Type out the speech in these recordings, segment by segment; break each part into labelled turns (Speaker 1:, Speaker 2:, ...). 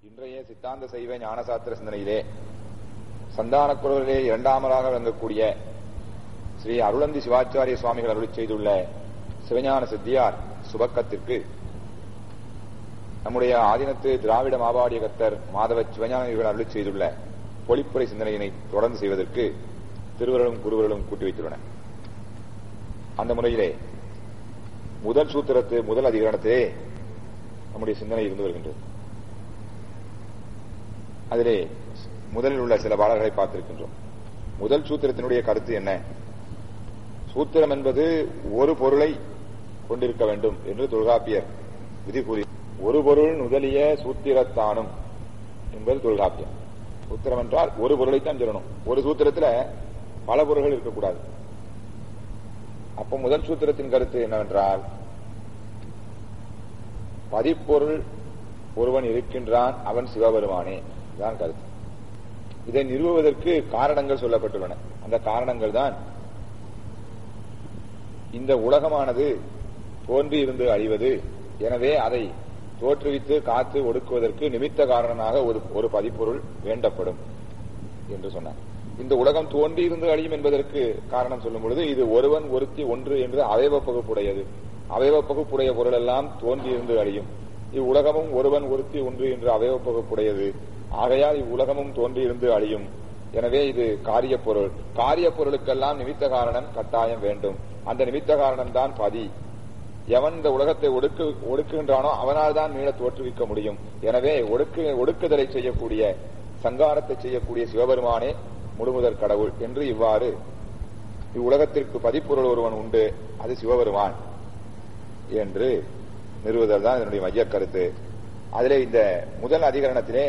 Speaker 1: இன்றைய சித்தாந்த சைவ ஞானசாஸ்திர சிந்தனையிலே சந்தான குரலிலே இரண்டாமராக விளங்கக்கூடிய ஸ்ரீ அருளந்தி சிவாச்சாரிய சுவாமிகள் அருளி செய்துள்ள சிவஞான சித்தியார் சுபக்கத்திற்கு நம்முடைய ஆதீனத்து திராவிட மாபாடிய கத்தர் மாதவ சிவஞானிகள் அருளி செய்துள்ள பொழிப்புரை சிந்தனையினை தொடர்ந்து செய்வதற்கு திருவருளும் குருவர்களும் கூட்டி வைத்துள்ளன அந்த முறையிலே முதல் சூத்திரத்து முதல் அதிகாரத்திலே நம்முடைய சிந்தனை இருந்து வருகின்றது அதிலே முதலில் உள்ள சில பாடல்களை பார்த்திருக்கின்றோம் முதல் சூத்திரத்தினுடைய கருத்து என்ன சூத்திரம் என்பது ஒரு பொருளை கொண்டிருக்க வேண்டும் என்று தொல்காப்பியர் விதி கூறி ஒரு பொருள் முதலிய சூத்திரத்தானும் என்பது தொல்காப்பியம் சூத்திரம் என்றால் ஒரு பொருளைத்தான் சொல்லணும் ஒரு சூத்திரத்துல பல பொருள்கள் இருக்கக்கூடாது அப்ப முதல் சூத்திரத்தின் கருத்து என்னவென்றால் பதிப்பொருள் ஒருவன் இருக்கின்றான் அவன் சிவபெருமானே இதுதான் கருத்து இதை நிறுவுவதற்கு காரணங்கள் சொல்லப்பட்டுள்ளன அந்த காரணங்கள் தான் இந்த உலகமானது தோன்றி இருந்து அழிவது எனவே அதை தோற்றுவித்து காத்து ஒடுக்குவதற்கு நிமித்த காரணமாக ஒரு ஒரு பதிப்பொருள் வேண்டப்படும் என்று சொன்னார் இந்த உலகம் தோன்றி இருந்து அழியும் என்பதற்கு காரணம் சொல்லும் பொழுது இது ஒருவன் ஒருத்தி ஒன்று என்று அவயவ பகுப்புடையது அவயவ பகுப்புடைய பொருள் எல்லாம் தோன்றி இருந்து அழியும் இவ்வுலகமும் ஒருவன் ஒருத்தி ஒன்று என்று அவயவ பகுப்புடையது ஆகையால் இவ்வுலகமும் தோன்றி இருந்து அழியும் எனவே இது காரிய பொருள் காரிய பொருளுக்கெல்லாம் நிமித்த காரணம் கட்டாயம் வேண்டும் அந்த நிமித்த காரணம் தான் பதி எவன் இந்த உலகத்தை ஒடுக்கு ஒடுக்குகின்றானோ அவனால் தான் மீள தோற்றுவிக்க முடியும் எனவே ஒடுக்கு ஒடுக்குதலை செய்யக்கூடிய சங்காரத்தை செய்யக்கூடிய சிவபெருமானே முழுமுதற் கடவுள் என்று இவ்வாறு இவ்வுலகத்திற்கு பதிப்பொருள் ஒருவன் உண்டு அது சிவபெருமான் என்று நிறுவுதல் தான் இதனுடைய மைய கருத்து அதிலே இந்த முதல் அதிகரணத்திலே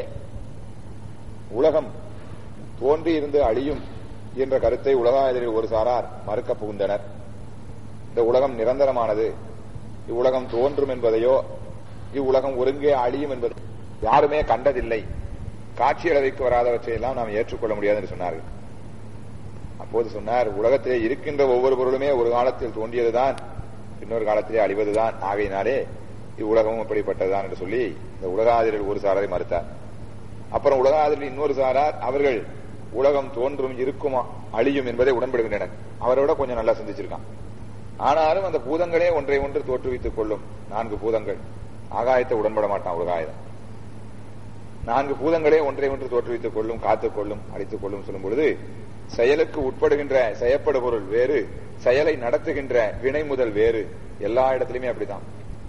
Speaker 1: உலகம் தோன்றி இருந்து அழியும் என்ற கருத்தை உலகாயதில் ஒரு சாரார் மறுக்க புகுந்தனர் இந்த உலகம் நிரந்தரமானது இவ்வுலகம் தோன்றும் என்பதையோ இவ்வுலகம் ஒருங்கே அழியும் என்பது யாருமே கண்டதில்லை காட்சி அளவைக்கு வராதவற்றையெல்லாம் நாம் ஏற்றுக்கொள்ள முடியாது என்று சொன்னார்கள் அப்போது சொன்னார் உலகத்திலே இருக்கின்ற ஒவ்வொரு பொருளுமே ஒரு காலத்தில் தோன்றியதுதான் இன்னொரு காலத்திலே அழிவதுதான் ஆகையினாலே இவ்வுலகமும் இப்படிப்பட்டதுதான் என்று சொல்லி இந்த உலகாதிரில் ஒரு சாரரை மறுத்தார் அப்புறம் உலகாதிரில் இன்னொரு சாரார் அவர்கள் உலகம் தோன்றும் இருக்குமா அழியும் என்பதை உடன்படுகின்றனர் அவரோட கொஞ்சம் நல்லா சிந்திச்சிருக்கான் ஆனாலும் அந்த பூதங்களே ஒன்றை ஒன்று தோற்றுவித்துக் கொள்ளும் நான்கு பூதங்கள் ஆகாயத்தை உடன்பட மாட்டான் உலகாயுதம் நான்கு பூதங்களே ஒன்றை ஒன்று தோற்றுவித்துக் கொள்ளும் காத்துக் கொள்ளும் அழித்துக் கொள்ளும் சொல்லும் பொழுது செயலுக்கு உட்படுகின்ற செயற்படு பொருள் வேறு செயலை நடத்துகின்ற வினை முதல் வேறு எல்லா இடத்திலுமே அப்படித்தான்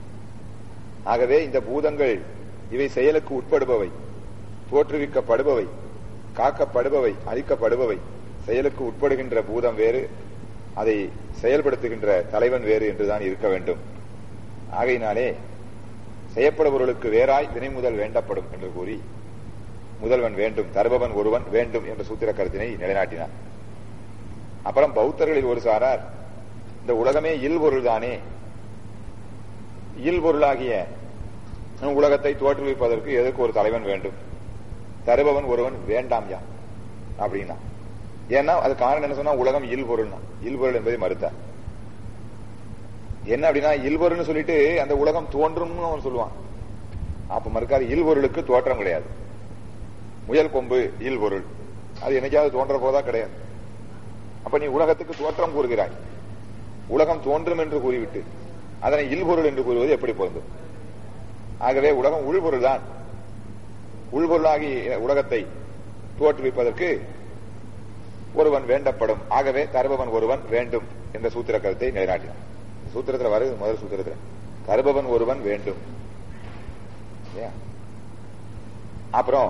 Speaker 1: ஆகவே இந்த பூதங்கள் இவை செயலுக்கு உட்படுபவை தோற்றுவிக்கப்படுபவை காக்கப்படுபவை அழிக்கப்படுபவை செயலுக்கு உட்படுகின்ற பூதம் வேறு அதை செயல்படுத்துகின்ற தலைவன் வேறு என்றுதான் இருக்க வேண்டும் ஆகையினாலே செய்யப்படுபவர்களுக்கு வேறாய் வினை முதல் வேண்டப்படும் என்று கூறி முதல்வன் வேண்டும் தருபவன் ஒருவன் வேண்டும் என்ற சூத்திர கருத்தினை நிலைநாட்டினார் அப்புறம் பௌத்தர்களில் ஒரு சாரார் இந்த உலகமே இல் பொருள் தானே இல் பொருளாகிய உலகத்தை தோற்றுவிப்பதற்கு எதற்கு ஒரு தலைவன் வேண்டும் தருபவன் ஒருவன் வேண்டாம் யா அப்படின்னா ஏன்னா அது காரணம் என்ன சொன்னா உலகம் இல் பொருள்னா இல் பொருள் என்பதை மறுத்தார் என்ன அப்படின்னா இல்பொருள்னு சொல்லிட்டு அந்த உலகம் தோன்றும்னு அவன் சொல்லுவான் அப்ப மறுக்காது இல்பொருளுக்கு தோற்றம் கிடையாது முயல் கொம்பு இல்பொருள் அது என்னைக்காவது தோன்ற போதா கிடையாது அப்ப நீ உலகத்துக்கு தோற்றம் கூறுகிறாய் உலகம் தோன்றும் என்று கூறிவிட்டு அதனை இல்பொருள் என்று கூறுவது எப்படி பொருந்தும் ஆகவே உலகம் உள்பொருள் தான் உள்பொருளாகி உலகத்தை தோற்றுவிப்பதற்கு ஒருவன் வேண்டப்படும் ஆகவே தருபவன் ஒருவன் வேண்டும் என்ற சூத்திர கருத்தை நிலைநாட்டினான் சூத்திரத்தில் வருது முதல் சூத்திரத்தில் தருபவன் ஒருவன் வேண்டும் அப்புறம்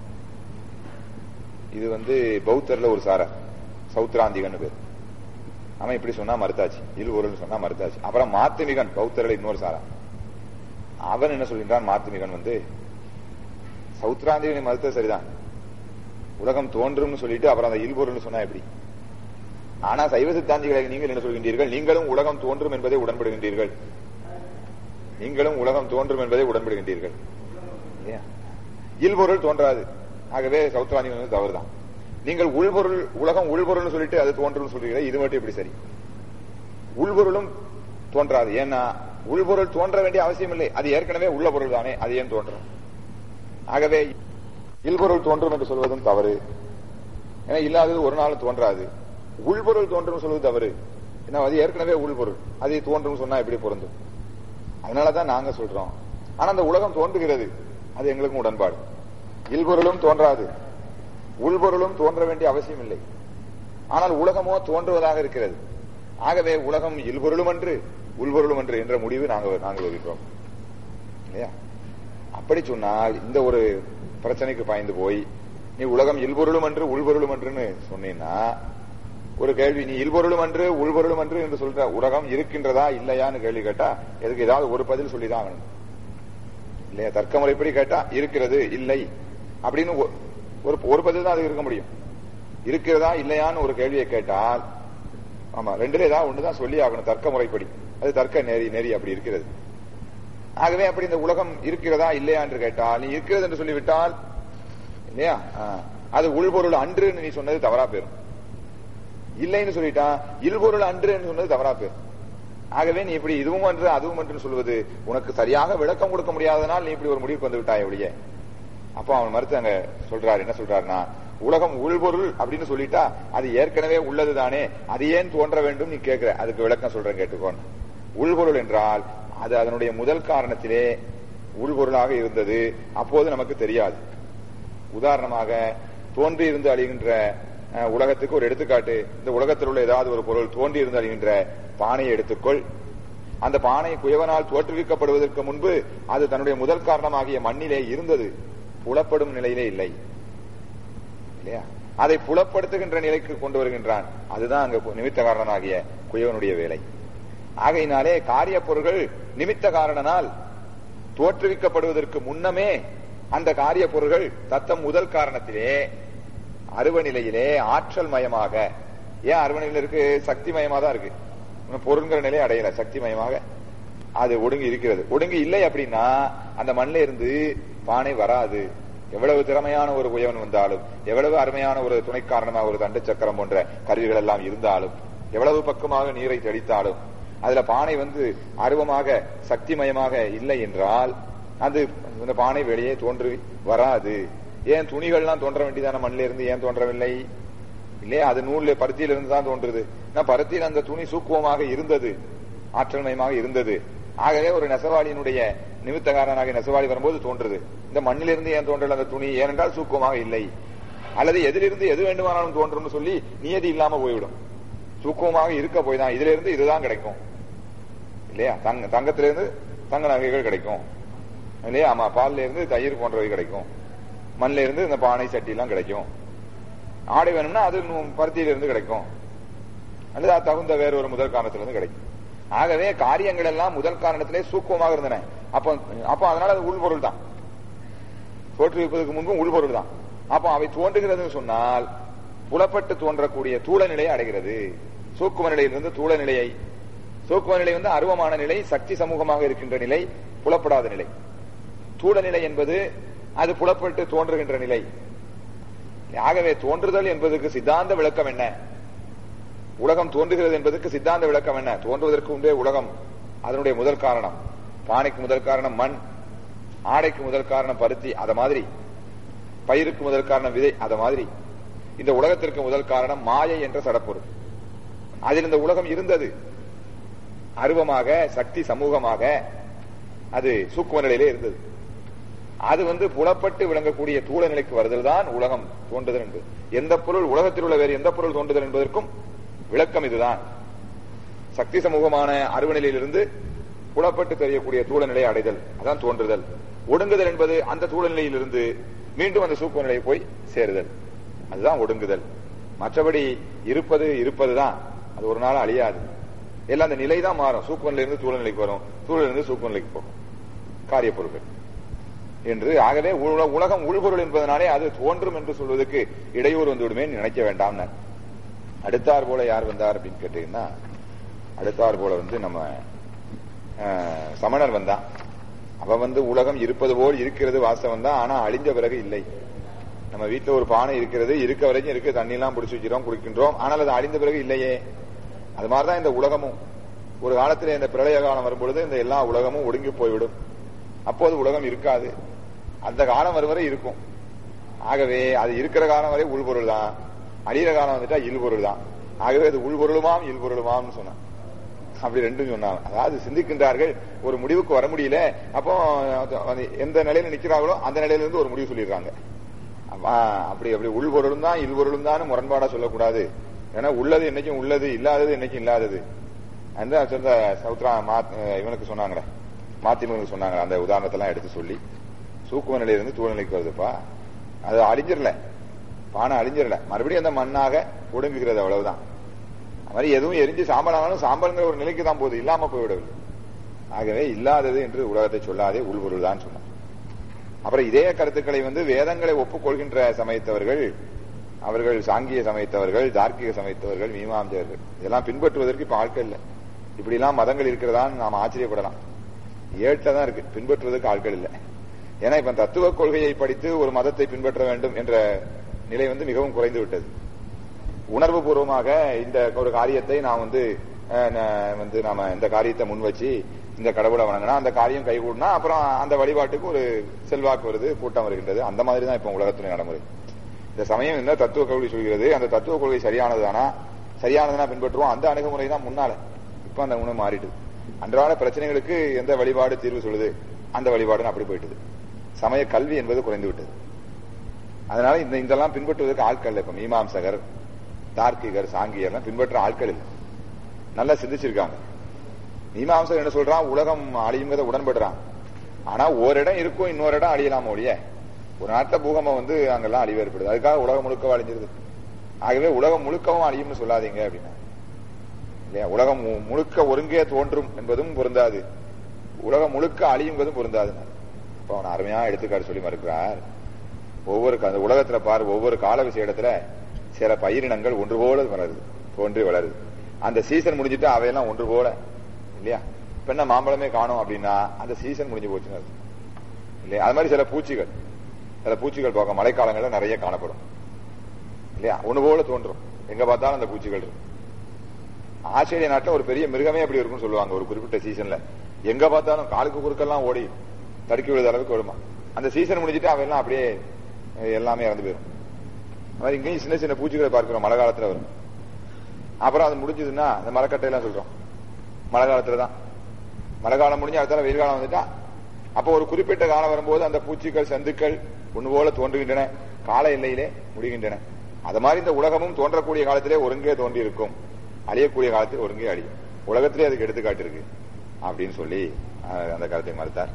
Speaker 1: இது வந்து பௌத்தர்ல ஒரு சாரா சௌத்ராந்திகன் பேர் அவன் இப்படி சொன்னா மறுத்தாச்சு இல்வொருள் சொன்னா மறுத்தாச்சு அப்புறம் மாத்துமிகன் பௌத்தர்ல இன்னொரு சாரா அவன் என்ன சொல்கின்றான் மாத்துமிகன் வந்து சௌத்ராந்திகனை மறுத்தது சரிதான் உலகம் தோன்றும்னு சொல்லிட்டு அப்புறம் அந்த இல்பொருள் சொன்னா எப்படி ஆனா சைவ சித்தாந்திகளை நீங்கள் என்ன சொல்கின்றீர்கள் நீங்களும் உலகம் தோன்றும் என்பதை உடன்படுகின்றீர்கள் நீங்களும் உலகம் தோன்றும் என்பதை உடன்படுகின்றீர்கள் இல்பொருள் தோன்றாது ஆகவே சௌத்ராணி தவறுதான் நீங்கள் உள்பொருள் உலகம் உள்பொருள் சொல்லிட்டு அது தோன்றும் சொல்றீங்களே இது மட்டும் எப்படி சரி உள்பொருளும் தோன்றாது ஏன்னா உள்பொருள் தோன்ற வேண்டிய அவசியம் இல்லை அது ஏற்கனவே உள்ள பொருள் தானே அது ஏன் தோன்றும் ஆகவே இல்பொருள் தோன்றும் என்று சொல்வதும் தவறு ஏன்னா இல்லாதது ஒரு நாள் தோன்றாது உள்பொருள் தோன்றும் சொல்வது தவறு ஏன்னா அது ஏற்கனவே உள்பொருள் அது தோன்றும் சொன்னா எப்படி பொருந்தும் அதனாலதான் நாங்க சொல்றோம் ஆனா அந்த உலகம் தோன்றுகிறது அது எங்களுக்கும் உடன்பாடு இல்பொருளும் தோன்றாது உள்பொருளும் தோன்ற வேண்டிய அவசியம் இல்லை ஆனால் உலகமோ தோன்றுவதாக இருக்கிறது ஆகவே உலகம் இல்பொருளும் அன்று உள்பொருளும் அன்று என்ற முடிவு நாங்கள் நாங்கள் வருகிறோம் இல்லையா அப்படி சொன்னால் இந்த ஒரு பிரச்சனைக்கு பாய்ந்து போய் நீ உலகம் இல்பொருளும் அன்று உள்பொருளும் அன்றுன்னு சொன்னீங்கன்னா ஒரு கேள்வி நீ இல்பொருளும் அன்று உள்பொருளும் அன்று என்று சொல்ற உலகம் இருக்கின்றதா இல்லையான்னு கேள்வி கேட்டா எதுக்கு ஏதாவது ஒரு பதில் சொல்லிதான் ஆகணும் இல்லையா தர்க்க முறைப்படி கேட்டா இருக்கிறது இல்லை அப்படின்னு ஒ- ஒரு ஒரு பதில் தான் அது இருக்க முடியும் இருக்கிறதா இல்லையான்னு ஒரு கேள்வியை கேட்டால் ஆமா ரெண்டுல ஏதாவது ஒண்ணுதான் சொல்லி ஆகணும் தர்க்க முறைப்படி அது தர்க்க நெறி நெறி அப்படி இருக்கிறது ஆகவே அப்படி இந்த உலகம் இருக்கிறதா இல்லையா என்று கேட்டால் நீ இருக்கிறது என்று சொல்லிவிட்டால் இல்லையா ஆ. அது உள்பொருள் அன்றுன்னு நீ சொன்னது தவறா போயிரும் இல்லைன்னு சொல்லிட்டா இல்பொருள் அன்றுன்னு சொன்னது தவறா போயிரும் ஆகவே நீ இப்படி இதுவும் அன்று அதுவும் என்று சொல்வது உனக்கு சரியாக விளக்கம் கொடுக்க முடியாதனால் நீ இப்படி ஒரு முடிவுக்கு வந்து விட்டாய் ஒழிய அப்போ அவன் மறுத்து அங்க சொல்றாரு என்ன சொல்றாருன்னா உலகம் உள்பொருள் அப்படின்னு சொல்லிட்டா அது ஏற்கனவே உள்ளது தானே அது ஏன் தோன்ற வேண்டும் நீ கேட்கிற அதுக்கு விளக்கம் சொல்றேன் கேட்டுக்கோன்னு உள்பொருள் என்றால் அது அதனுடைய முதல் காரணத்திலே உள்பொருளாக இருந்தது அப்போது நமக்கு தெரியாது உதாரணமாக தோன்றி இருந்து அழிகின்ற அஹ், உலகத்துக்கு ஒரு எடுத்துக்காட்டு இந்த உலகத்தில் உள்ள ஏதாவது ஒரு பொருள் தோன்றி இருந்து அழிகின்ற பானையை எடுத்துக்கொள் அந்த பானை குயவனால் தோற்றுவிக்கப்படுவதற்கு முன்பு அது தன்னுடைய முதல் காரணமாகிய மண்ணிலே இருந்தது புலப்படும் நிலையிலே இல்லை இல்லையா அதை புலப்படுத்துகின்ற நிலைக்கு கொண்டு வருகின்றான் அதுதான் அங்க நிமித்த காரணனாகிய குயவனுடைய வேலை ஆகையினாலே காரிய பொருள்கள் நிமித்த காரணனால் தோற்றுவிக்கப்படுவதற்கு முன்னமே அந்த காரிய பொருள்கள் தத்தம் முதல் காரணத்திலே அருவ நிலையிலே ஆற்றல் மயமாக ஏன் அருவ நிலையில இருக்கு சக்தி மயமா தான் இருக்கு இன்னும் பொருள்கிற நிலை அடையல சக்தி மயமாக அது ஒடுங்கி இருக்கிறது ஒடுங்கி இல்லை அப்படின்னா அந்த மண்ணில இருந்து பானை வராது எவ்வளவு திறமையான ஒரு உயவன் வந்தாலும் எவ்வளவு அருமையான ஒரு துணை காரணமாக ஒரு தண்டு சக்கரம் போன்ற கருவிகள் எல்லாம் இருந்தாலும் எவ்வளவு பக்கமாக நீரை தெளித்தாலும் அதுல பானை வந்து அருவமாக சக்திமயமாக இல்லை என்றால் அது இந்த பானை வெளியே தோன்றி வராது ஏன் துணிகள்லாம் தோன்ற வேண்டியதான மண்ணில இருந்து ஏன் தோன்றவில்லை இல்லையா அது நூல்ல பருத்தியில இருந்து தான் தோன்றுது நான் பருத்தியில் அந்த துணி சூக்குவமாக இருந்தது ஆற்றல் மயமாக இருந்தது ஆகவே ஒரு நெசவாளியினுடைய நிமித்தகாரனாக நெசவாளி வரும்போது தோன்றுது இந்த மண்ணிலிருந்து ஏன் தோன்றல அந்த துணி ஏனென்றால் சூக்குவமாக இல்லை அல்லது எதிலிருந்து எது வேண்டுமானாலும் தோன்றும்னு சொல்லி நியதி இல்லாம போய்விடும் சூக்குவமாக இருக்க போய் தான் இதுல இருந்து இதுதான் கிடைக்கும் இல்லையா தங்க தங்கத்திலிருந்து தங்க நகைகள் கிடைக்கும் இல்லையா ஆமா பால்ல இருந்து தயிர் போன்றவை கிடைக்கும் மண்ணில இருந்து இந்த பானை சட்டி எல்லாம் கிடைக்கும் ஆடை வேணும்னா அது நூ- பருத்தியில இருந்து கிடைக்கும் அல்லது அது தகுந்த வேற ஒரு முதல் காரணத்திலிருந்து கிடைக்கும் ஆகவே காரியங்கள் எல்லாம் முதல் காரணத்திலே சூக்குவமாக இருந்தன அப்போ அப்போ அதனால அது உள்பொருள் தான் தோற்றுவிப்பதற்கு முன்பும் உள்பொருள் தான் அப்போ அவை தோன்றுகிறதுன்னு சொன்னால் புலப்பட்டு தோன்றக்கூடிய தூள நிலையை அடைகிறது சூக்கும நிலையிலிருந்து தூள நிலையை சூக்கும நிலை வந்து அருவமான நிலை சக்தி சமூகமாக இருக்கின்ற நிலை புலப்படாத நிலை தூள நிலை என்பது அது புலப்பட்டு தோன்றுகின்ற நிலை ஆகவே தோன்றுதல் என்பதற்கு சித்தாந்த விளக்கம் என்ன உலகம் தோன்றுகிறது என்பதற்கு சித்தாந்த விளக்கம் என்ன தோன்றுவதற்கு முன்பே உலகம் அதனுடைய முதல் காரணம் பானைக்கு முதல் காரணம் மண் ஆடைக்கு முதல் காரணம் பருத்தி அத மாதிரி பயிருக்கு முதல் காரணம் விதை அத மாதிரி இந்த உலகத்திற்கு முதல் காரணம் மாயை என்ற சடப்பொருள் அதில் இந்த உலகம் இருந்தது அருவமாக சக்தி சமூகமாக அது சூக்கும நிலையிலே இருந்தது அது வந்து புலப்பட்டு விளங்கக்கூடிய தூள நிலைக்கு வருதல் தான் உலகம் தோன்றுதல் என்பது எந்த பொருள் உலகத்தில் உள்ள வேறு எந்த பொருள் தோன்றுதல் என்பதற்கும் விளக்கம் இதுதான் சக்தி சமூகமான அருவ நிலையிலிருந்து புலப்பட்டு தெரியக்கூடிய தூள நிலையை அடைதல் அதான் தோன்றுதல் ஒடுங்குதல் என்பது அந்த தூள நிலையிலிருந்து மீண்டும் அந்த சூக்கும நிலையை போய் சேருதல் அதுதான் ஒடுங்குதல் மற்றபடி இருப்பது இருப்பதுதான் அது ஒரு நாள் அழியாது எல்லாம் அந்த நிலை தான் மாறும் சூக்கும இருந்து தூள நிலைக்கு வரும் தூள இருந்து சூக்கும நிலைக்கு போகும் காரிய பொருட்கள் என்று ஆகவே உல- உலகம் உள்பொருள் என்பதனாலே அது தோன்றும் என்று சொல்வதற்கு இடையூறு வந்து விடுமே நினைக்க வேண்டாம் அடுத்தார் போல யார் வந்தார் அப்படின்னு கேட்டீங்கன்னா அடுத்தார் போல வந்து நம்ம அஹ், சமணர் வந்தான் அவன் வந்து உலகம் இருப்பது போல் இருக்கிறது வாசவன் தான் ஆனா அழிஞ்ச பிறகு இல்லை நம்ம வீட்டுல ஒரு பானை இருக்கிறது இருக்க வரைக்கும் இருக்கு தண்ணி எல்லாம் பிடிச்சி வச்சிரோம் குடிக்கின்றோம் ஆனால் அது அழிந்த பிறகு இல்லையே அது மாதிரிதான் இந்த உலகமும் ஒரு காலத்துல இந்த பிரளய காலம் வரும்பொழுது இந்த எல்லா உலகமும் ஒடுங்கி போய்விடும் அப்போது உலகம் இருக்காது அந்த காலம் வரும் வரை இருக்கும் ஆகவே அது இருக்கிற காலம் வரை உள்பொருள் தான் அழியிற காலம் வந்துட்டா இல்பொருள் தான் ஆகவே அது உள்பொருளுமாம் இல்பொருளுமாம்னு சொன்னான் அப்படி ரெண்டும் சொன்னாங்க அதாவது சிந்திக்கின்றார்கள் ஒரு முடிவுக்கு வர முடியல அப்போ அது எந்த நிலையில நிக்கிறாங்களோ அந்த நிலையில இருந்து ஒரு முடிவு சொல்லிடுறாங்க ஆ, அப்படி அப்படி உள்பொருளும் தான் இல்பொருளும் தான் முரண்பாடா சொல்லக்கூடாது ஏன்னா உள்ளது என்னைக்கும் உள்ளது இல்லாதது என்னைக்கும் இல்லாதது அந்த சொந்த சௌத்ரா மாத் இவனுக்கு சொன்னாங்களே மாத்திமனுக்கு சொன்னாங்க அந்த உதாரணத்தெல்லாம் எடுத்து சொல்லி சூக்குவ நிலையிலிருந்து தூள் நிலைக்கு வருதுப்பா அது அழிஞ்சிரல பானை அழிஞ்சிரல மறுபடியும் அந்த மண்ணாக ஒடுங்குகிறது அவ்வளவுதான் அது மாதிரி எதுவும் எரிஞ்சு சாம்பல் ஆனாலும் சாம்பல்ங்கிற ஒரு நிலைக்கு தான் போகுது இல்லாம போய்விடவில்லை ஆகவே இல்லாதது என்று உலகத்தை சொல்லாதே உள்பொருள் தான் சொன்னார் அப்புறம் இதே கருத்துக்களை வந்து வேதங்களை ஒப்புக்கொள்கின்ற சமயத்தவர்கள் அவர்கள் சாங்கிய சமயத்தவர்கள் தார்க்கிக சமயத்தவர்கள் மீமாம்சகர்கள் இதெல்லாம் பின்பற்றுவதற்கு இப்ப ஆட்கள் இல்லை இப்படி எல்லாம் மதங்கள் இருக்கிறதான்னு நாம் ஆச்சரியப்படலாம் ஏட்டில் தான் இருக்கு பின்பற்றுவதற்கு ஆட்கள் இல்லை ஏன்னா இப்ப தத்துவ கொள்கையை படித்து ஒரு மதத்தை பின்பற்ற வேண்டும் என்ற நிலை வந்து மிகவும் குறைந்து விட்டது உணர்வு பூர்வமாக இந்த ஒரு காரியத்தை நான் வந்து அஹ், ந- வந்து நாம இந்த காரியத்தை முன் வச்சு இந்த கடவுளை வணங்கினா அந்த காரியம் கைகூடினா அப்புறம் அந்த வழிபாட்டுக்கு ஒரு செல்வாக்கு வருது கூட்டம் வருகின்றது அந்த மாதிரி தான் இப்ப உலகத்துல நடைமுறை இந்த சமயம் என்ன தத்துவ கொள்கை சொல்கிறது அந்த தத்துவ கொள்கை சரியானதுதானா சரியானதுனா பின்பற்றுவோம் அந்த அணுகுமுறை தான் முன்னால இப்ப அந்த உணவு மாறிடுது அன்றாட பிரச்சனைகளுக்கு எந்த வழிபாடு தீர்வு சொல்லுது அந்த வழிபாடுன்னு அப்படி போயிட்டுது சமய கல்வி என்பது குறைந்து விட்டது அதனால இந்த இதெல்லாம் பின்பற்றுவதற்கு ஆட்கள் இல்லை இப்ப மீமாம்சகர் தார்க்கிகர் சாங்கியர் எல்லாம் பின்பற்ற ஆட்கள் இல்லை நல்லா சிந்திச்சிருக்காங்க மீமாம்சகர் என்ன சொல்றான் உலகம் அழியுங்கிறத உடன்படுறான் ஆனா ஒரு இடம் இருக்கும் இன்னொரு இடம் அழியலாம் ஒழிய ஒரு நாட்டுல பூகம்பம் வந்து அங்கெல்லாம் அழிவு ஏற்படுது அதுக்காக உலகம் முழுக்க அழிஞ்சிருது ஆகவே உலகம் முழுக்கவும் அழியும்னு சொல்லாதீங்க அப்படின்னா இல்லையா உலகம் மு- முழுக்க ஒருங்கே தோன்றும் என்பதும் பொருந்தாது உலகம் முழுக்க அழியுங்கிறதும் பொருந்தாது அப்ப அவன் அருமையா எடுத்துக்காட்டு சொல்லி மறுக்கிறார் ஒவ்வொரு க- அந்த உலகத்துல பாரு ஒவ்வொரு கால விஷயத்துல சில பயிரினங்கள் ஒன்று போல வளருது தோன்றி வளருது அந்த சீசன் முடிஞ்சிட்டு அவையெல்லாம் ஒன்று போல இல்லையா இப்ப என்ன மாம்பழமே காணும் அப்படின்னா அந்த சீசன் முடிஞ்சு போச்சுன்னு அர்த்தம். இல்லையா அது மாதிரி சில பூச்சிகள் சில பூச்சிகள் பார்க்க மழைக்காலங்கள்ல நிறைய காணப்படும் இல்லையா ஒண்ணு போல தோன்றும் எங்க பார்த்தாலும் அந்த பூச்சிகள் இருக்கும் ஆஸ்திரேலியா நாட்டுல ஒரு பெரிய மிருகமே அப்படி இருக்கும்னு சொல்லுவாங்க ஒரு குறிப்பிட்ட சீசன்ல எங்க பார்த்தாலும் காலுக்கு குறுக்கெல்லாம் ஓடி தடுக்கி விழுத அளவுக்கு வருமா அந்த சீசன் முடிஞ்சிட்டு அவையெல்லாம் அப்படியே அஹ், எல்லாமே இறந்து போயிடும் அது மாதிரி இங்கேயும் சின்ன சின்ன பூச்சிகளை பார்க்கிறோம் மழை காலத்துல வரும் அப்புறம் அது முடிஞ்சதுன்னா அந்த மரக்கட்டையெல்லாம் சொல்றோம் மழை காலத்துல தான் மழை காலம் முடிஞ்சு அடுத்தால வெயில் காலம் வந்துட்டா அப்போ ஒரு குறிப்பிட்ட காலம் வரும்போது அந்த பூச்சிகள் சந்துக்கள் ஒன்று போல தோன்றுகின்றன கால எல்லையிலே முடிகின்றன அது மாதிரி இந்த உலகமும் தோன்றக்கூடிய காலத்திலே ஒருங்கே தோன்றி இருக்கும் அழியக்கூடிய காலத்தில் ஒருங்கே அழியும் உலகத்திலே அதுக்கு எடுத்துக்காட்டு இருக்கு அப்படின்னு சொல்லி அஹ், அந்த கருத்தை மறுத்தார்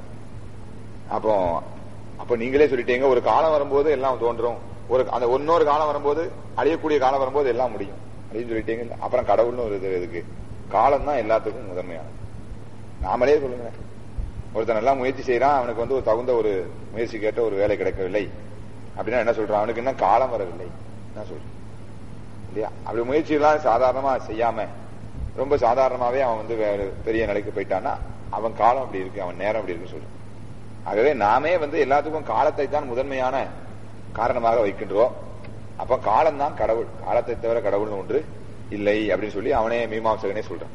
Speaker 1: அப்போ அப்ப நீங்களே சொல்லிட்டீங்க ஒரு காலம் வரும்போது எல்லாம் தோன்றும் ஒரு அந்த இன்னொரு காலம் வரும்போது அழியக்கூடிய காலம் வரும்போது எல்லாம் முடியும் அப்படின்னு சொல்லிட்டீங்க அப்புறம் கடவுள்னு ஒரு இது இருக்கு காலம் தான் எல்லாத்துக்கும் முதன்மையானது நாமளே சொல்லுங்க ஒருத்தன் நல்லா முயற்சி செய்யறான் அவனுக்கு வந்து ஒரு தகுந்த ஒரு முயற்சி கேட்ட ஒரு வேலை கிடைக்கவில்லை அப்படின்னா என்ன சொல்றான் அவனுக்கு என்ன காலம் வரவில்லை என்ன சொல்றான் இல்லையா அப்படி முயற்சி எல்லாம் சாதாரணமா செய்யாம ரொம்ப சாதாரணமாவே அவன் வந்து வேற பெரிய நிலைக்கு போயிட்டான்னா அவன் காலம் அப்படி இருக்கு அவன் நேரம் அப்படி இருக்குன்னு சொல்றான் ஆகவே நாமே வந்து எல்லாத்துக்கும் காலத்தை தான் முதன்மையான காரணமாக வைக்கின்றோம் அப்ப காலம் தான் கடவுள் காலத்தை தவிர கடவுள்னு ஒன்று இல்லை அப்படின்னு சொல்லி அவனே மீமாம்சகனே சொல்றான்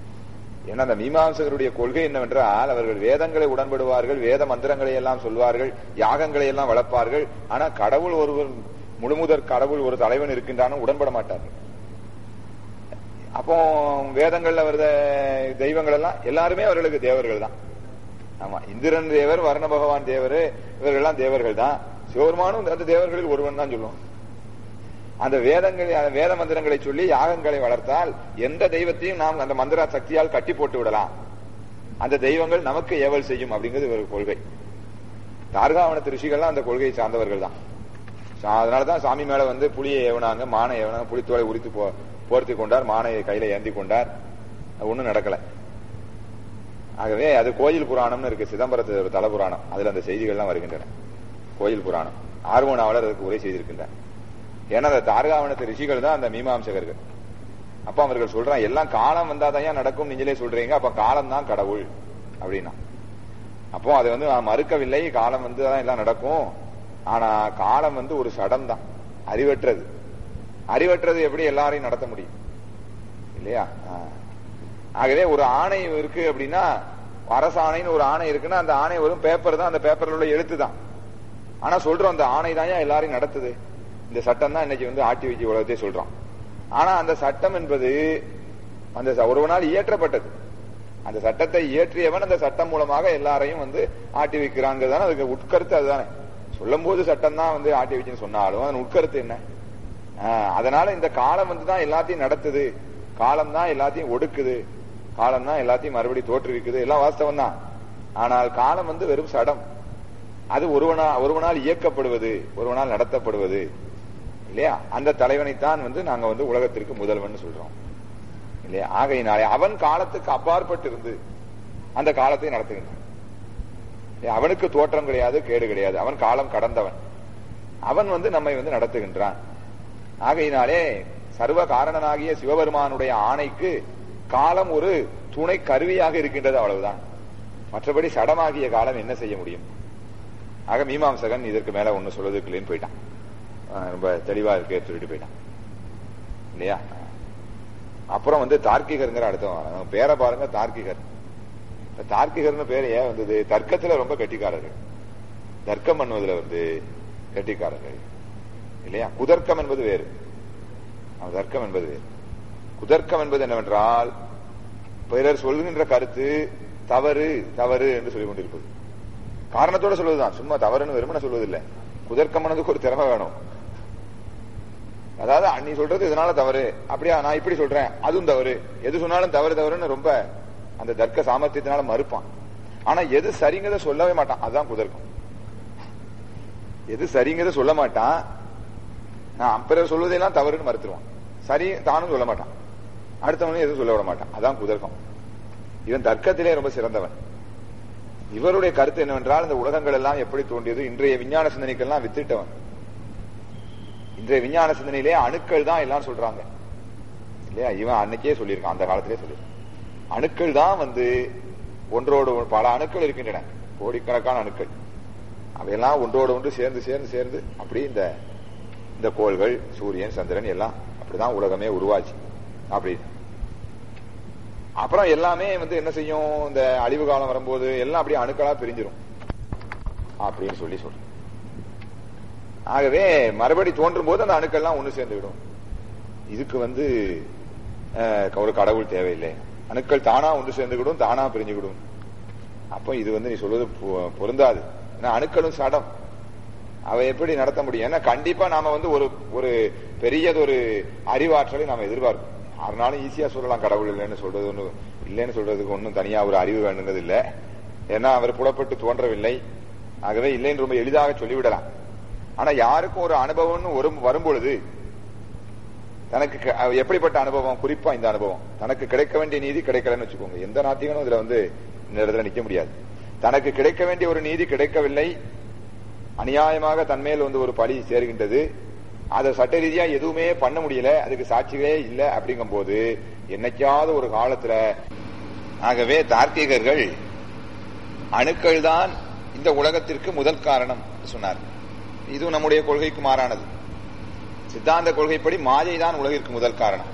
Speaker 1: ஏன்னா அந்த மீமாம்சகருடைய கொள்கை என்னவென்றால் அவர்கள் வேதங்களை உடன்படுவார்கள் வேத மந்திரங்களை எல்லாம் சொல்வார்கள் யாகங்களை எல்லாம் வளர்ப்பார்கள் ஆனா கடவுள் ஒருவர் முழுமுதற் கடவுள் ஒரு தலைவன் இருக்கின்றான்னு உடன்பட மாட்டார்கள் அப்போ வேதங்கள்ல வருத தெய்வங்கள் எல்லாம் எல்லாருமே அவர்களுக்கு தேவர்கள் தான் ஆமா இந்திரன் தேவர் வர்ண பகவான் தேவர் இவர்கள்லாம் தேவர்கள் தான் சிவபெருமானும் அந்த தேவர்களில் ஒருவன் தான் சொல்லுவோம் அந்த வேதங்களை அந்த வேத மந்திரங்களை சொல்லி யாகங்களை வளர்த்தால் எந்த தெய்வத்தையும் நாம் அந்த மந்திர சக்தியால் கட்டி போட்டு விடலாம் அந்த தெய்வங்கள் நமக்கு ஏவல் செய்யும் அப்படிங்கிறது ஒரு கொள்கை தார்காவனத்து ரிஷிகள்லாம் அந்த கொள்கையை சார்ந்தவர்கள் தான் அதனாலதான் சாமி மேல வந்து புலியை ஏவனாங்க மானை ஏவனாங்க புலித்தோலை உரித்து போ போர்த்தி கொண்டார் மானையை கையில ஏந்தி கொண்டார் ஒன்னும் நடக்கல ஆகவே அது கோயில் புராணம்னு இருக்கு சிதம்பரத்து ஒரு தல புராணம் அதுல அந்த செய்திகள்லாம் வருகின்றன கோயில் புராணம் ஆர்வனாவலர் அதுக்கு உரை செய்திருக்கின்றார் ஏன்னா அந்த தார்காவனத்து ரிஷிகள் தான் அந்த மீமாம்சகர்கள் அப்ப அவர்கள் சொல்றான் எல்லாம் காலம் வந்தாதான் ஏன் நடக்கும் நீங்களே சொல்றீங்க அப்ப காலம் தான் கடவுள் அப்படின்னா அப்போ அதை வந்து நான் மறுக்கவில்லை காலம் வந்து தான் எல்லாம் நடக்கும் ஆனா காலம் வந்து ஒரு சடம் தான் அறிவற்றது அறிவற்றது எப்படி எல்லாரையும் நடத்த முடியும் இல்லையா ஆ. ஆகவே ஒரு ஆணை இருக்கு அப்படின்னா அரசாணைன்னு ஒரு ஆணை இருக்குன்னா அந்த ஆணை வெறும் பேப்பர் தான் அந்த பேப்பர்ல உள்ள எழுத்து தான் ஆனா சொல்றோம் அந்த ஆணை தான் எல்லாரையும் நடத்துது இந்த சட்டம் தான் இன்னைக்கு வந்து ஆட்டி வைக்க உலகத்தை சொல்றோம் ஆனா அந்த சட்டம் என்பது அந்த ச- ஒருவனால் இயற்றப்பட்டது அந்த சட்டத்தை இயற்றியவன் அந்த சட்டம் மூலமாக எல்லாரையும் வந்து ஆட்டி வைக்கிறாங்கிறதான அதுக்கு உட்கருத்து அதுதானே சொல்லும் போது சட்டம் தான் வந்து ஆட்டி வைக்கணும்னு சொன்னாலும் அதன் உட்கருத்து என்ன ஆஹ், அதனால இந்த காலம் வந்து தான் எல்லாத்தையும் நடத்துது காலம் தான் எல்லாத்தையும் ஒடுக்குது காலம் தான் எல்லாத்தையும் மறுபடி தோற்றுவிக்குது எல்லாம் வாஸ்தவம் தான் ஆனால் காலம் வந்து வெறும் சடம் அது ஒருவனா ஒருவனால் இயக்கப்படுவது ஒருவனால் நடத்தப்படுவது இல்லையா அந்த தலைவனைத்தான் வந்து நாங்க வந்து உலகத்திற்கு முதல்வன் சொல்றோம் இல்லையா ஆகையினாலே அவன் காலத்துக்கு அப்பாற்பட்டு இருந்து அந்த காலத்தை நடத்துகின்றான் இல்லையா? அவனுக்கு தோற்றம் கிடையாது கேடு கிடையாது அவன் காலம் கடந்தவன் அவன் வந்து நம்மை வந்து நடத்துகின்றான் ஆகையினாலே சர்வ காரணனாகிய சிவபெருமானுடைய ஆணைக்கு காலம் ஒரு துணை கருவியாக இருக்கின்றது அவ்வளவுதான் மற்றபடி சடமாகிய காலம் என்ன செய்ய முடியும் ஆக மீமாம்சகன் இதற்கு மேல ஒண்ணு சொல்வதற்கு இல்லைன்னு போயிட்டான் ஆஹ் ரொம்ப தெளிவா இருக்கு சொல்லிட்டு போயிட்டான் இல்லையா அப்புறம் வந்து தார்க்கிகருங்கிற அடுத்தவன் அவன் பேரை பாருங்க தார்க்கிகர் இந்த தார்க்கிகர்னு பேர் ஏன் வந்தது தர்க்கத்துல ரொம்ப கெட்டிக்காரர்கள் தர்க்கம் பண்ணுவதுல வந்து கெட்டிக்காரர்கள் இல்லையா குதர்க்கம் என்பது வேறு அவன் தர்க்கம் என்பது வேறு குதர்க்கம் என்பது என்னவென்றால் பிறர் சொல்கின்ற கருத்து தவறு தவறு என்று சொல்லிக் கொண்டிருப்பது காரணத்தோட சொல்வதுதான் சும்மா தவறுன்னு வெறுமனே சொல்வதில்லை குதர்க்கம் பண்ணதுக்கு ஒரு திறமை வேணும் அதாவது நீ சொல்றது இதனால தவறு அப்படியா நான் இப்படி சொல்றேன் அதுவும் தவறு எது சொன்னாலும் தவறு தவறுன்னு ரொம்ப அந்த தர்க்க சாமர்த்தியத்தினால மறுப்பான் ஆனா எது சரிங்கிறத சொல்லவே மாட்டான் அதுதான் குதர்க்கம் எது சரிங்கிறத சொல்ல மாட்டான் நான் பிறர் சொல்வதெல்லாம் தவறுன்னு மறுத்துருவான் சரி தானும் சொல்ல மாட்டான் அடுத்தவனும் எதுவும் சொல்ல விட மாட்டான் அதான் குதர்க்கம் இவன் தர்க்கத்திலே ரொம்ப சிறந்தவன் இவருடைய கருத்து என்னவென்றால் இந்த உலகங்கள் எல்லாம் எப்படி தோன்றியது இன்றைய விஞ்ஞான சிந்தனைக்கெல்லாம் வித்திட்டவன் இன்றைய விஞ்ஞான சிந்தனையிலே அணுக்கள் தான் எல்லாம் சொல்றாங்க இல்லையா இவன் அன்னைக்கே சொல்லியிருக்கான் அந்த காலத்திலே சொல்லியிருக்கான் அணுக்கள் தான் வந்து ஒன்றோடு ஒன்று- பல அணுக்கள் இருக்கின்றன கோடிக்கணக்கான அணுக்கள் அவையெல்லாம் ஒன்றோடு ஒன்று சேர்ந்து சேர்ந்து சேர்ந்து அப்படி இந்த இந்த கோள்கள் சூரியன் சந்திரன் எல்லாம் அப்படிதான் உலகமே உருவாச்சு அப்படி அப்புறம் எல்லாமே வந்து என்ன செய்யும் இந்த அழிவு காலம் வரும்போது எல்லாம் அப்படியே அணுக்களா பிரிஞ்சிரும் அப்படின்னு சொல்லி சொல்றேன் ஆகவே மறுபடி தோன்றும் போது அந்த அணுக்கள்லாம் ஒண்ணு சேர்ந்து விடும் இதுக்கு வந்து அஹ், ஒரு கடவுள் தேவையில்லை அணுக்கள் தானா ஒன்று சேர்ந்துக்கிடும் தானா பிரிஞ்சுக்கிடும் அப்ப இது வந்து நீ சொல்வது பொ- பொருந்தாது ஏன்னா அணுக்களும் சடம் அவை எப்படி நடத்த முடியும் ஏன்னா கண்டிப்பா நாம வந்து ஒரு ஒரு பெரியதொரு அறிவாற்றலை நாம எதிர்பார்க்கும் யாருனாலும் ஈஸியா சொல்லலாம் கடவுள் இல்லைன்னு சொல்றது ஒண்ணு இல்லைன்னு சொல்றதுக்கு ஒன்றும் தனியா ஒரு அறிவு வேணுங்கிறது இல்ல ஏன்னா அவர் புலப்பட்டு தோன்றவில்லை ஆகவே இல்லைன்னு ரொம்ப எளிதாக சொல்லிவிடலாம் ஆனா யாருக்கும் ஒரு அனுபவம்னு ஒரு வரும்பொழுது தனக்கு க- அஹ் எப்படிப்பட்ட அனுபவம் குறிப்பா இந்த அனுபவம் தனக்கு கிடைக்க வேண்டிய நீதி கிடைக்கலன்னு வச்சுக்கோங்க எந்த நாத்திகனும் இதுல வந்து இந்த இடத்துல நிக்க முடியாது தனக்கு கிடைக்க வேண்டிய ஒரு நீதி கிடைக்கவில்லை அநியாயமாக தன்மேல் வந்து ஒரு பழி சேர்கின்றது அதை சட்ட ரீதியா எதுவுமே பண்ண முடியல அதுக்கு சாட்சிகளே இல்ல அப்படிங்கும் போது என்னைக்காவது ஒரு காலத்துல ஆகவே தார்க்கிகர்கள் அணுக்கள் தான் இந்த உலகத்திற்கு முதல் காரணம் சொன்னார் இதுவும் நம்முடைய கொள்கைக்கு மாறானது சித்தாந்த கொள்கைப்படி மாயை தான் உலகிற்கு முதல் காரணம்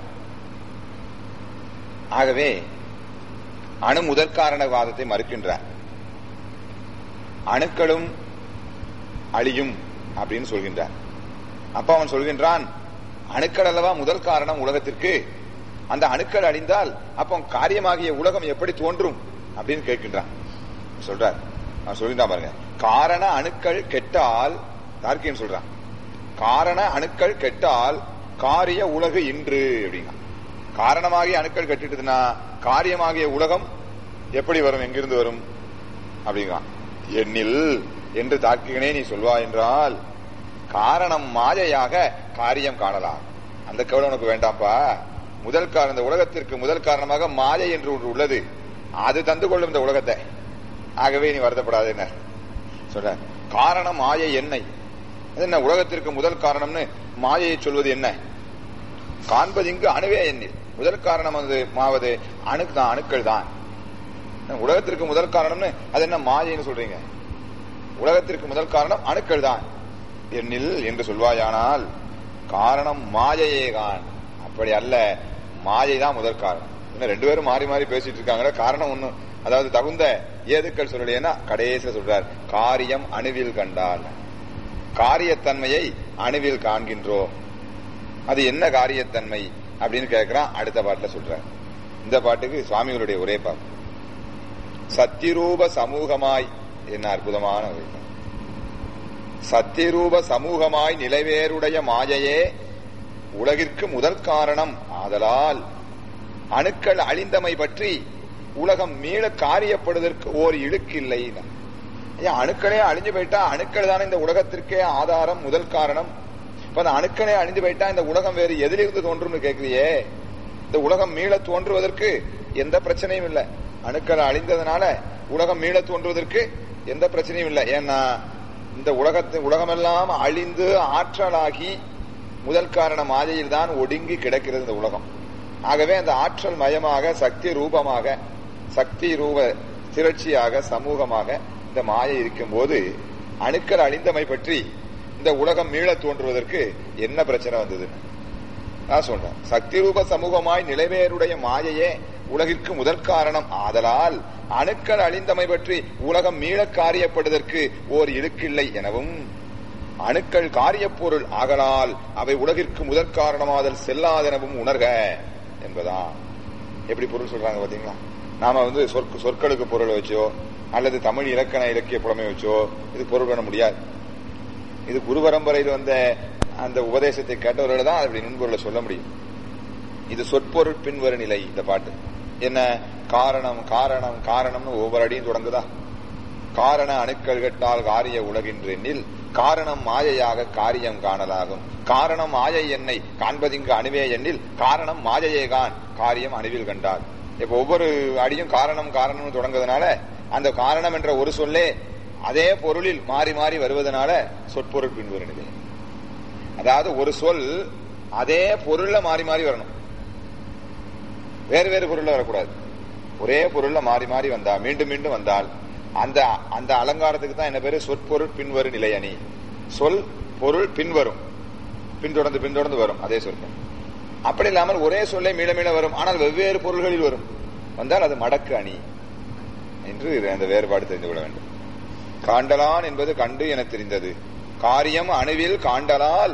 Speaker 1: ஆகவே அணு முதற் காரணவாதத்தை மறுக்கின்றார் அணுக்களும் அழியும் அப்படின்னு சொல்கின்றார் அப்ப அவன் சொல்கின்றான் அணுக்கள் அல்லவா முதல் காரணம் உலகத்திற்கு அந்த அணுக்கள் அழிந்தால் அப்போ காரியமாகிய உலகம் எப்படி தோன்றும் அப்படின்னு கேட்கின்றான் சொல்றார் அவன் சொல்கின்றான் பாருங்க காரண அணுக்கள் கெட்டால் தார்க்கியன் சொல்றான் காரண அணுக்கள் கெட்டால் காரிய உலகு இன்று அப்படின்னா காரணமாகிய அணுக்கள் கெட்டுட்டுதுன்னா காரியமாகிய உலகம் எப்படி வரும் எங்கிருந்து வரும் அப்படிங்கிறான் எண்ணில் என்று தாக்கிகனே நீ சொல்வா என்றால் காரணம் மாயையாக காரியம் காணலாம் அந்த கவலை உனக்கு வேண்டாம்ப்பா முதல் காரணம் இந்த உலகத்திற்கு முதல் காரணமாக மாயை என்று ஒன்று உள்ளது அது தந்து கொள்ளும் இந்த உலகத்தை ஆகவே நீ வருத்தப்படாது என்ன சொல்ற காரணம் மாயை என்னை அது என்ன உலகத்திற்கு முதல் காரணம்னு மாயையை சொல்வது என்ன காண்பது இங்கு அணுவே எண்ணில் முதல் காரணம் வந்து மாவது அணுக்கு தான் அணுக்கள் தான் உலகத்திற்கு முதல் காரணம்னு அது என்ன மாயைன்னு சொல்றீங்க உலகத்திற்கு முதல் காரணம் அணுக்கள் தான் எண்ணில் என்று சொல்வாயானால் காரணம் மாயையே தான் அப்படி அல்ல மாயை தான் முதல் காரணம் இன்னும் ரெண்டு பேரும் மாறி மாறி பேசிட்டு இருக்காங்களே காரணம் ஒண்ணும் அதாவது தகுந்த ஏதுக்கள் சொல்லலைன்னா கடைசியில் சொல்றார் காரியம் அணுவில் கண்டால் காரியத்தன்மையை அணுவில் காண்கின்றோம் அது என்ன காரியத்தன்மை அப்படின்னு கேட்கிறான் அடுத்த பாட்டுல சொல்றார் இந்த பாட்டுக்கு சுவாமிகளுடைய ஒரே பாட்டு சத்திரூப சமூகமாய் என்ன அற்புதமான ஒரு சத்திரூப சமூகமாய் நிலைவேறுடைய மாயையே உலகிற்கு முதல் காரணம் ஆதலால் அணுக்கள் அழிந்தமை பற்றி உலகம் மீள காரியப்படுவதற்கு ஓர் இழுக்கு இல்லை ஐயா அணுக்களே அழிஞ்சு போயிட்டா அணுக்கள் தானே இந்த உலகத்திற்கே ஆதாரம் முதல் காரணம் இப்ப அந்த அணுக்களே அழிஞ்சு போயிட்டா இந்த உலகம் வேறு எதிலிருந்து தோன்றும்னு கேக்குறியே இந்த உலகம் மீள தோன்றுவதற்கு எந்த பிரச்சனையும் இல்லை அணுக்கள் அழிந்ததுனால உலகம் மீள தோன்றுவதற்கு எந்த பிரச்சனையும் இல்லை ஏன்னா இந்த உலகத்தின் உலகமெல்லாம் அழிந்து ஆற்றலாகி முதல் காரண மாயையில் தான் ஒடுங்கி கிடக்கிறது இந்த உலகம் ஆகவே அந்த ஆற்றல் மயமாக சக்தி ரூபமாக சக்தி ரூப திரட்சியாக சமூகமாக இந்த மாயை இருக்கும் போது அணுக்கள் அழிந்தமை பற்றி இந்த உலகம் மீள தோன்றுவதற்கு என்ன பிரச்சனை வந்தது நான் சொல்றேன் சக்தி ரூப சமூகமாய் நிலைவேறுடைய மாயையே உலகிற்கு முதல் காரணம் ஆதலால் அணுக்கள் அழிந்தமை பற்றி உலகம் மீள காரியப்படுவதற்கு ஓர் இழுக்கில்லை எனவும் அணுக்கள் காரியப்பொருள் ஆகலால் அவை உலகிற்கு முதற் காரணமாதல் செல்லாதெனவும் உணர்க என்பதா எப்படி பொருள் சொல்றாங்க பாத்தீங்களா நாம வந்து சொற்க சொற்களுக்கு பொருள் வச்சோ அல்லது தமிழ் இலக்கண இலக்கிய புலமை வச்சோ இது பொருள் பண்ண முடியாது இது குரு பரம்பரையில் வந்த அந்த உபதேசத்தை கேட்டவர்கள் தான் அப்படி நுண்பொருளை சொல்ல முடியும் இது சொற்பொருள் பின்வரு நிலை இந்த பாட்டு என்ன காரணம் காரணம் காரணம்னு ஒவ்வொரு அடியும் தொடங்குதா காரண அணுக்கள் கெட்டால் காரிய உலகின்றெனில் காரணம் மாயையாக காரியம் காணலாகும் காரணம் மாயை என்னை காண்பதிங்கு அணுவே எண்ணில் காரணம் மாயையே கான் காரியம் அணுவில் கண்டார் இப்ப ஒவ்வொரு அடியும் காரணம் காரணம்னு தொடங்குறதுனால அந்த காரணம் என்ற ஒரு சொல்லே அதே பொருளில் மாறி மாறி வருவதனால சொற்பொருள் பின்வரு நிலை அதாவது ஒரு சொல் அதே பொருள்ல மாறி மாறி வரணும் வேறு வேறு பொருள்ல வரக்கூடாது ஒரே பொருள்ல மாறி மாறி வந்தா மீண்டும் மீண்டும் வந்தால் அந்த அந்த அலங்காரத்துக்கு தான் என்ன பேரு சொற்பொருள் பின்வரும் நிலை அணி சொல் பொருள் பின்வரும் பின்தொடர்ந்து பின்தொடர்ந்து வரும் அதே சொற்கள் அப்படி இல்லாமல் ஒரே சொல்லே மீள மீள வரும் ஆனால் வெவ்வேறு பொருள்களில் வரும் வந்தால் அது மடக்கு அணி என்று அந்த வேறுபாடு தெரிந்து கொள்ள வேண்டும் காண்டலான் என்பது கண்டு என தெரிந்தது காரியம் அணுவில் காண்டலால்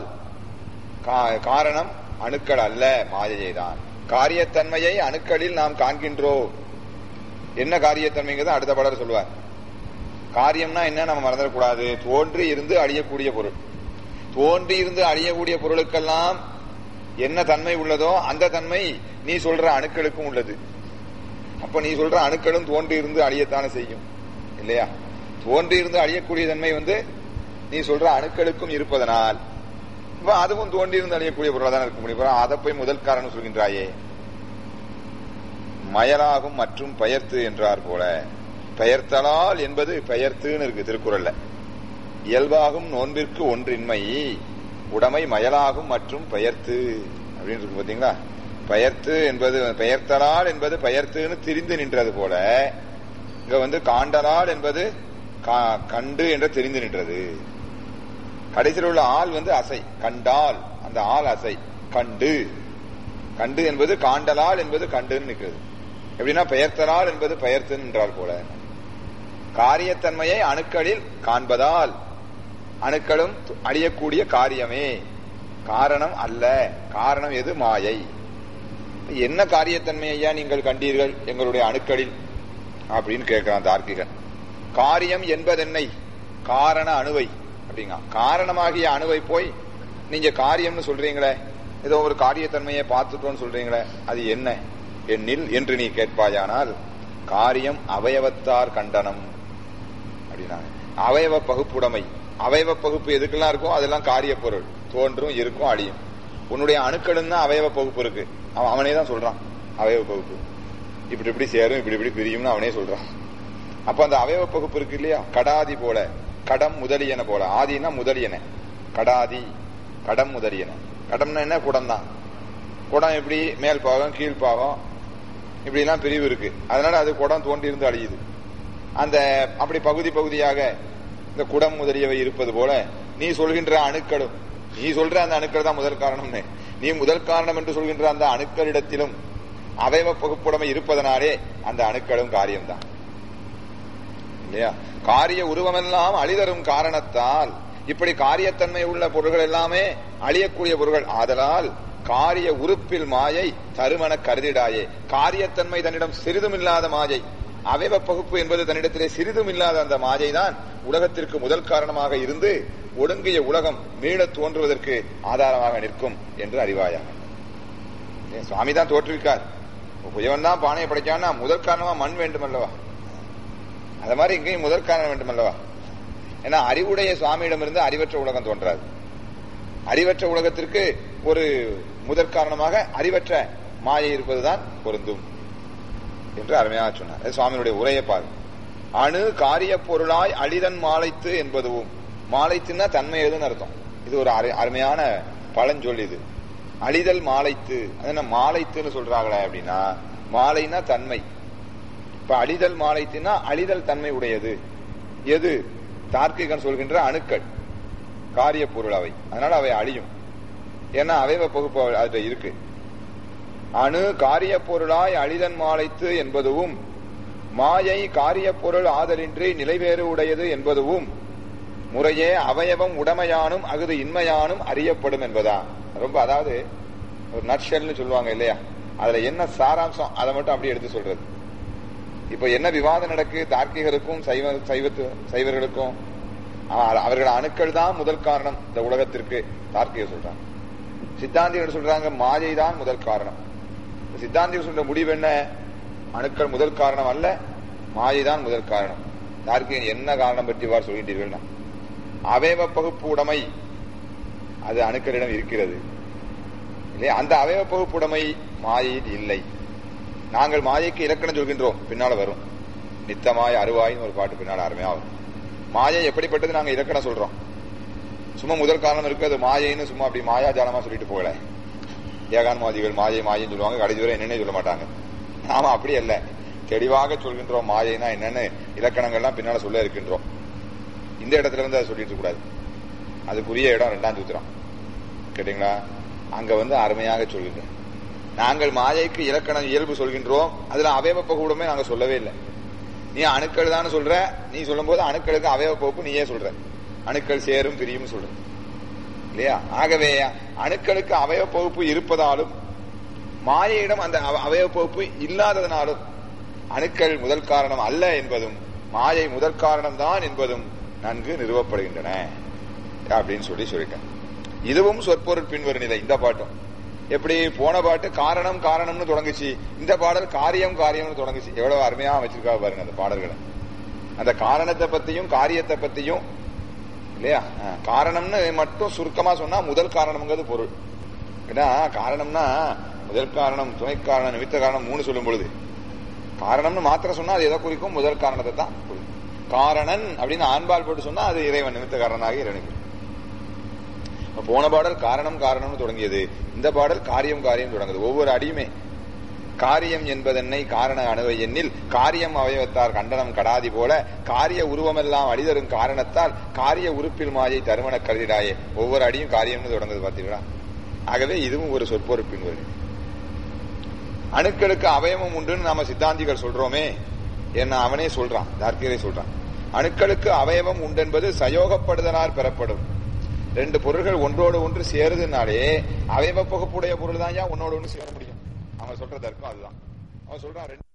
Speaker 1: காரணம் அணுக்கள் அல்ல மாயையை தான் காரியத்தன்மையை அணுக்களில் நாம் காண்கின்றோம் என்ன காரியத்தன்மைங்கிறத அடுத்த பாடல் சொல்லுவார் காரியம்னா என்ன நம்ம மறந்துடக்கூடாது தோன்றி இருந்து அழியக்கூடிய பொருள் தோன்றி இருந்து அழியக்கூடிய பொருளுக்கெல்லாம் என்ன தன்மை உள்ளதோ அந்த தன்மை நீ சொல்ற அணுக்களுக்கும் உள்ளது அப்ப நீ சொல்ற அணுக்களும் தோன்றி இருந்து அழியத்தானே செய்யும் இல்லையா தோன்றி இருந்து அழியக்கூடிய தன்மை வந்து நீ சொல்ற அணுக்களுக்கும் இருப்பதனால் இப்ப அதுவும் தோன்றி இருந்து அழியக்கூடிய பொருளாக தான் இருக்க முடியும் அதை போய் முதல் காரணம் சொல்கின்றாயே மயலாகும் மற்றும் பெயர்த்து என்றார் போல பெயர்த்தலால் என்பது பெயர்த்துன்னு இருக்கு திருக்குறள்ல இயல்பாகும் நோன்பிற்கு ஒன்றின்மை உடைமை மயலாகும் மற்றும் பெயர்த்து அப்படின்னு இருக்கு பாத்தீங்களா பெயர்த்து என்பது பெயர்த்தலால் என்பது பெயர்த்துன்னு திரிந்து நின்றது போல இங்க வந்து காண்டலால் என்பது கண்டு என்று தெரிந்து நின்றது கடைசியில் உள்ள ஆள் வந்து அசை கண்டால் அந்த ஆள் அசை கண்டு கண்டு என்பது காண்டலால் என்பது கண்டுன்னு நிற்கிறது எப்படின்னா பெயர்த்தலால் என்பது பெயர்த்து நின்றால் போல காரியத்தன்மையை அணுக்களில் காண்பதால் அணுக்களும் அழியக்கூடிய காரியமே காரணம் அல்ல காரணம் எது மாயை என்ன காரியத்தன்மை ஐயா நீங்கள் கண்டீர்கள் எங்களுடைய அணுக்களில் அப்படின்னு கேட்கிறான் தார்க்கிகன் காரியம் என்பதென்னை காரண அணுவை அப்படிங்க காரணமாகிய அணுவை போய் நீங்க காரியம்னு சொல்றீங்களே ஏதோ ஒரு காரியத்தன்மையை பார்த்துட்டோம்னு சொல்றீங்களே அது என்ன என்னில் என்று நீ கேட்பாயானால் காரியம் அவயவத்தார் கண்டனம் அப்படின்னாங்க அவயவ பகுப்புடைமை அவயவ பகுப்பு எதுக்கெல்லாம் இருக்கோ அதெல்லாம் காரிய பொருள் தோன்றும் இருக்கும் அழியும் உன்னுடைய அணுக்களும் தான் அவயவ பகுப்பு இருக்கு அவன் அவனே தான் சொல்றான் அவயவ பகுப்பு இப்படி இப்படி சேரும் இப்படி இப்படி பிரியும்னு அவனே சொல்றான் அப்ப அந்த அவயவ பகுப்பு இருக்கு இல்லையா கடாதி போல கடம் முதலியன போல ஆதினா முதலியன கடாதி கடம் முதலியன கடம்னா என்ன குடம் தான் குடம் எப்படி மேல் பாகம் கீழ் பாகம் இப்படிலாம் பிரிவு இருக்கு அதனால அது குடம் தோண்டி இருந்து அழியுது அந்த அப்படி பகுதி பகுதியாக இந்த குடம் முதலியவை இருப்பது போல நீ சொல்கின்ற அணுக்களும் நீ சொல்ற அந்த அணுக்கள் தான் முதல் காரணம்னு நீ முதல் காரணம் என்று சொல்கின்ற அந்த அணுக்களிடத்திலும் அவயவ பகுப்புடைமை இருப்பதனாலே அந்த அணுக்களும் காரியம்தான் இல்லையா காரிய உருவமெல்லாம் அழிதரும் காரணத்தால் இப்படி காரியத்தன்மை உள்ள பொருள்கள் எல்லாமே அழியக்கூடிய பொருள்கள் ஆதலால் காரிய உறுப்பில் மாயை தருமன கருதிடாயே காரியத்தன்மை தன்னிடம் சிறிதும் இல்லாத மாயை அவயவ பகுப்பு என்பது தன்னிடத்திலே சிறிதும் இல்லாத அந்த மாயை தான் உலகத்திற்கு முதல் காரணமாக இருந்து ஒடுங்கிய உலகம் மீள தோன்றுவதற்கு ஆதாரமாக நிற்கும் என்று அறிவாயாக ஏன் சுவாமி தான் தோற்றுவிக்கார் புயவன் தான் பானையை படைச்சான்னா முதல் காரணமா மண் வேண்டும் அல்லவா அது மாதிரி இங்கேயும் முதல் காரணம் வேண்டும் அல்லவா ஏன்னா அறிவுடைய சுவாமியிடமிருந்து அறிவற்ற உலகம் தோன்றாது அறிவற்ற உலகத்திற்கு ஒரு முதற் காரணமாக அறிவற்ற மாயை இருப்பதுதான் பொருந்தும் என்று அருமையாக சொன்னார் அது சுவாமியுடைய உரையை பாரு அணு காரிய பொருளாய் அழிதன் மாலைத்து என்பதுவும் மாலைத்துன்னா தன்மை எதுன்னு அர்த்தம் இது ஒரு அரு- அருமையான பழஞ்சொல் இது அழிதல் மாலைத்து அது என்ன மாலைத்துன்னு சொல்றாங்களே அப்படின்னா மாலைனா தன்மை இப்ப அழிதல் மாலைத்துனா அழிதல் தன்மை உடையது எது தார்க்கிகன் சொல்கின்ற அணுக்கள் காரிய பொருள் அவை அதனால அவை அழியும் ஏன்னா அவைவ பகுப்பு அதுல இருக்கு அணு காரிய பொருளாய் அழிதன் மாலைத்து என்பதுவும் மாயை காரிய பொருள் ஆதலின்றி நிலைவேறு உடையது என்பதுவும் முறையே அவயவம் உடமையானும் அகுது இன்மையானும் அறியப்படும் என்பதா ரொம்ப அதாவது ஒரு நட்ஷல்னு சொல்லுவாங்க இல்லையா அதுல என்ன சாராம்சம் அதை மட்டும் அப்படியே எடுத்து சொல்றது இப்ப என்ன விவாதம் நடக்கு தார்க்கிகருக்கும் சைவ சைவத்து சைவர்களுக்கும் ஆ- அவர்கள் அணுக்கள் தான் முதல் காரணம் இந்த உலகத்திற்கு தார்க்கிகர் சொல்றாங்க சித்தாந்திகள் சொல்றாங்க மாயை தான் முதல் காரணம் சித்தாந்திகள் சொல்ற முடிவு என்ன அணுக்கள் முதல் காரணம் அல்ல மாயை தான் முதல் காரணம் தார்க்கிகன் என்ன காரணம் பற்றி இவ்வாறு சொல்கின்றீர்கள்னா அவயவ பகுப்பு உடைமை அது அணுக்களிடம் இருக்கிறது இல்லையா அந்த அவயவ பகுப்பு உடைமை மாயையில் இல்லை நாங்கள் மாயைக்கு இலக்கணம் சொல்கின்றோம் பின்னால வரும் நித்தமாய் அருவாயின்னு ஒரு பாட்டு பின்னால அருமையா வரும் மாயை எப்படிப்பட்டது நாங்க இலக்கணம் சொல்றோம் சும்மா முதல் காரணம் இருக்கு அது மாயைன்னு சும்மா அப்படி மாயாஜாலமா சொல்லிட்டு போகல ஏகான்மாதிகள் மாயை மாயைன்னு சொல்லுவாங்க கடைசி வரை என்னன்னே சொல்ல மாட்டாங்க நாம அப்படி அல்ல தெளிவாக சொல்கின்றோம் மாயைனா என்னன்னு இலக்கணங்கள்லாம் பின்னால சொல்ல இருக்கின்றோம் இந்த இடத்துல வந்து அதை சொல்லிட்டு இருக்க கூடாது அதுக்குரிய இடம் ரெண்டாம் சூத்திரம் கேட்டீங்களா அங்க வந்து அருமையாக சொல்கின்றோம் நாங்கள் மாயைக்கு இலக்கணம் இயல்பு சொல்கின்றோம் அதுல அவயவ பகுடமே நாங்க சொல்லவே இல்லை நீ அணுக்கள் தான் சொல்ற நீ சொல்லும்போது அணுக்களுக்கு அவயவ பகுப்பு நீயே சொல்ற அணுக்கள் சேரும் பிரியும் சொல்ற இல்லையா ஆகவே அணுக்களுக்கு அவயவ பகுப்பு இருப்பதாலும் மாயையிடம் அந்த அவ- அவயவ பகுப்பு இல்லாததனாலும் அணுக்கள் முதல் காரணம் அல்ல என்பதும் மாயை முதல் காரணம் தான் என்பதும் நன்கு நிறுவப்படுகின்றன அப்படின்னு சொல்லி சொல்லிட்டேன் இதுவும் சொற்பொருள் பின்வரும் நிலை இந்த பாட்டும் எப்படி போன பாட்டு காரணம் காரணம்னு தொடங்குச்சு இந்த பாடல் காரியம் காரியம்னு தொடங்குச்சு எவ்வளவு அருமையா வச்சிருக்கா பாருங்க அந்த பாடல்களை அந்த காரணத்தை பத்தியும் காரியத்தை பத்தியும் இல்லையா ஆ, காரணம்னு மட்டும் சுருக்கமா சொன்னா முதல் காரணம்ங்கிறது பொருள் ஏன்னா காரணம்னா முதல் காரணம் துணை காரணம் நிமித்த காரணம் மூணு சொல்லும் பொழுது காரணம்னு மாத்திரம் சொன்னா அது எதை குறிக்கும் முதல் காரணத்தை தான் குறிக்கும் காரணன் அப்படின்னு ஆண்பால் போட்டு சொன்னா அது இறைவன் நிமித்த காரணனாக இறைவனுக்கு இப்ப போன பாடல் காரணம் காரணம்னு தொடங்கியது இந்த பாடல் காரியம் காரியம் தொடங்குது ஒவ்வொரு அடியுமே காரியம் என்பதென்னை காரண அணுவை எண்ணில் காரியம் அவயவத்தார் கண்டனம் கடாதி போல காரிய உருவமெல்லாம் அடிதரும் காரணத்தால் காரிய உறுப்பில் மாயை தருமன கருதிடாயே ஒவ்வொரு அடியும் காரியம்னு தொடங்குது பாத்தீங்களா ஆகவே இதுவும் ஒரு சொற்பொறுப்பின் வருது அணுக்களுக்கு அவயவம் உண்டுன்னு நாம சித்தாந்திகள் சொல்றோமே என்ன அவனே சொல்றான் தார்க்கியரை சொல்றான் அணுக்களுக்கு அவயவம் உண்டென்பது சயோகப்படுதலால் பெறப்படும் ரெண்டு பொருள்கள் ஒன்றோடு ஒன்று சேருதுனாலே அவயவ பகுப்புடைய பொருள் தான் ஏன் உன்னோடு ஒன்று சேர முடியும் அவன் சொல்ற தர்க்கம் அதுதான் அவன் சொல்றான் ரெண்டு